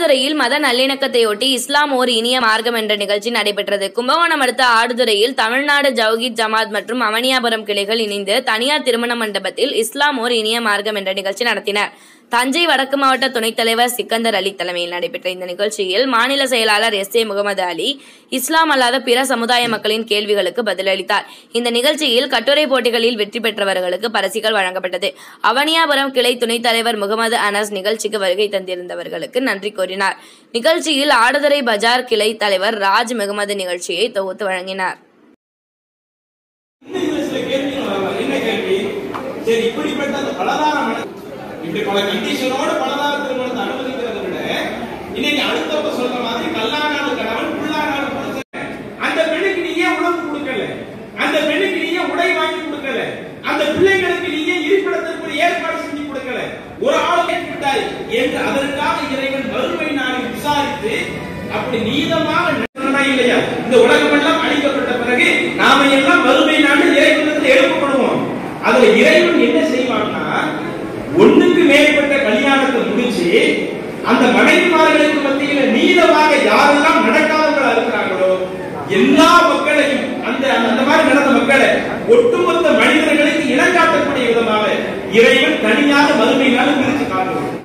ஆடுதுறையில் மத நல்லிணக்கத்தையொட்டி இஸ்லாம் ஓர் இனிய மார்க்கம் என்ற நிகழ்ச்சி நடைபெற்றது கும்பகோணம் அடுத்த ஆடுதுறையில் தமிழ்நாடு ஜவுகீத் ஜமாத் மற்றும் அவனியாபுரம் கிளைகள் இணைந்து தனியார் திருமண மண்டபத்தில் இஸ்லாம் ஓர் இனிய மார்க்கம் என்ற நிகழ்ச்சி நடத்தினர் தஞ்சை வடக்கு மாவட்ட துணைத் தலைவர் சிக்கந்தர் அலி தலைமையில் நடைபெற்ற இந்த நிகழ்ச்சியில் மாநில செயலாளர் எஸ் ஏ முகமது அலி இஸ்லாம் அல்லாத பிற சமுதாய மக்களின் கேள்விகளுக்கு பதிலளித்தார் இந்த நிகழ்ச்சியில் கட்டுரை போட்டிகளில் வெற்றி பெற்றவர்களுக்கு பரிசுகள் வழங்கப்பட்டது அவனியாபுரம் கிளை துணைத் தலைவர் முகமது அனஸ் நிகழ்ச்சிக்கு வருகை தந்திருந்தவர்களுக்கு நன்றி கூறினார் நிகழ்ச்சியில் ஆடுதுறை பஜார் கிளை தலைவர் ராஜ் முகமது நிகழ்ச்சியை தொகுத்து வழங்கினார் இன்னும் இதுல சில கேள்விகள் வரலாம். என்ன கேள்வி சரி இப்படிப்பட்ட அந்த பலதார மன இப்படி பல கண்டிஷனோட பலதார திருமணத்தை அனுமதிக்கிறதை விட இன்னைக்கு அடுத்தவங்க சொல்ற மாதிரி கல்லானாலும் கணவன் புல்லானாலும் புருஷன் அந்த பெண்ணுக்கு நீ ஏன் உணவு கொடுக்கல அந்த பெண்ணுக்கு நீ ஏன் உடை வாங்கி கொடுக்கல அந்த பிள்ளைகளுக்கு நீ ஏன் இருப்பிடத்திற்கு ஏற்பாடு செஞ்சு கொடுக்கல ஒரு ஆள் கேட்டுவிட்டாய் என்று அதற்காக இறைவன் வறுமை நாளில் விசாரித்து அப்படி நீதமாக நடந்ததா இல்லையா இந்த உலகம் எல்லாம் அழிக்கப்பட்ட பிறகு நாம எல்லாம் வறுமை நாடு இறைவனத்தில் எழுப்பப்படுவோம் அதுல இறைவன் என்ன செய்வான்னா ஒண்ணுக்கு மேற்பட்ட கல்யாணத்தை முடிச்சு அந்த மனைவிமார்களுக்கு மத்தியில நீதமாக யாரெல்லாம் நடக்காதவர்களா இருக்கிறாங்களோ எல்லா மக்களையும் அந்த அந்த மாதிரி நடந்த மக்களை ஒட்டுமொத்த மனிதர்களுக்கு இனங்காட்டக்கூடிய விதமாக இறைவன் தனியாக வறுமையினாலும் பிரித்து காட்டுவார்